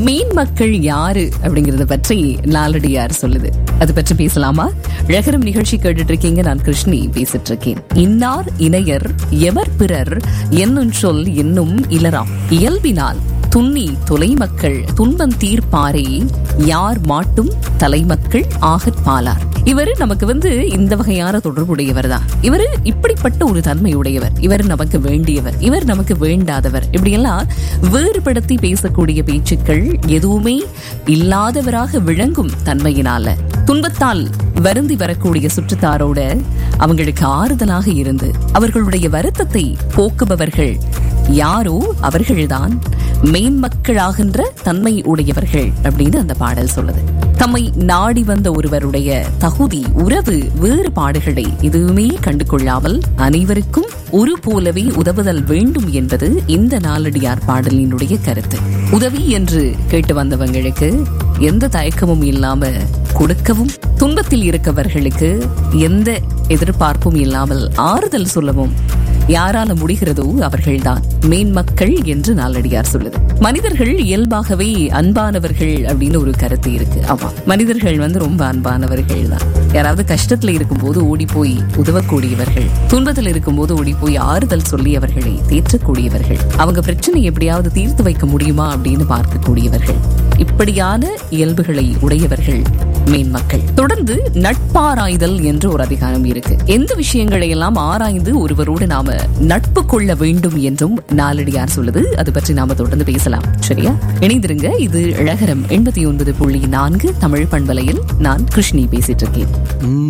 மீன் மக்கள் யாரு அப்படிங்கறத பற்றி நாலடியார் சொல்லுது அது பற்றி பேசலாமா ரகரம் நிகழ்ச்சி கேட்டுட்டு இருக்கீங்க நான் கிருஷ்ணி பேசிட்டு இருக்கேன் இன்னார் இணையர் எவர் பிறர் என்னும் சொல் என்னும் இலராம் இயல்பினால் துண்ணி தொலைமக்கள் துன்பம் தீர்ப்பாரே யார் மாட்டும் தலைமக்கள் ஆகற் பாலார் இவர் நமக்கு வந்து இந்த வகையான தொடர்புடையவர் தான் இவர் இப்படிப்பட்ட ஒரு தன்மையுடையவர் இவர் நமக்கு வேண்டியவர் இவர் நமக்கு வேண்டாதவர் இப்படியெல்லாம் வேறுபடுத்தி பேசக்கூடிய பேச்சுக்கள் எதுவுமே இல்லாதவராக விளங்கும் தன்மையினால துன்பத்தால் வருந்தி வரக்கூடிய சுற்றத்தாரோட அவங்களுக்கு ஆறுதலாக இருந்து அவர்களுடைய வருத்தத்தை போக்குபவர்கள் யாரோ அவர்கள்தான் மேன்மக்களாகின்ற தன்மை உடையவர்கள் அப்படின்னு அந்த பாடல் சொல்லுது தம்மை நாடி வந்த ஒருவருடைய தகுதி உறவு வேறுபாடுகளை எதுவுமே கண்டு கொள்ளாமல் அனைவருக்கும் ஒரு போலவே உதவுதல் வேண்டும் என்பது இந்த நாலடியார் பாடலினுடைய கருத்து உதவி என்று கேட்டு வந்தவங்களுக்கு எந்த தயக்கமும் இல்லாம கொடுக்கவும் துன்பத்தில் இருக்கவர்களுக்கு எந்த எதிர்பார்ப்பும் இல்லாமல் ஆறுதல் சொல்லவும் யாரால முடிகிறதோ அவர்கள்தான் மேன்மக்கள் என்று நாலடியார் சொல்லுது மனிதர்கள் இயல்பாகவே அன்பானவர்கள் அப்படின்னு ஒரு கருத்து இருக்கு ஆமா மனிதர்கள் வந்து ரொம்ப அன்பானவர்கள் தான் யாராவது கஷ்டத்துல இருக்கும்போது ஓடி போய் உதவக்கூடியவர்கள் துன்பத்தில் இருக்கும்போது ஓடி போய் ஆறுதல் சொல்லி அவர்களை தேற்றக்கூடியவர்கள் அவங்க பிரச்சனை எப்படியாவது தீர்த்து வைக்க முடியுமா அப்படின்னு பார்க்கக்கூடியவர்கள் இப்படியான இயல்புகளை உடையவர்கள் மேன்மக்கள் தொடர்ந்து நட்பாராய்தல் என்று ஒரு அதிகாரம் இருக்கு எந்த விஷயங்களை எல்லாம் ஆராய்ந்து ஒருவரோடு நாம நட்பு கொள்ள வேண்டும் என்றும் நாலடியார் சொல்லுது அது பற்றி நாம தொடர்ந்து பேசலாம் சரியா இணைந்திருங்க இது இழகரம் எண்பத்தி ஒன்பது புள்ளி நான்கு தமிழ் பண்பலையில் நான் கிருஷ்ணி பேசிட்டு இருக்கேன்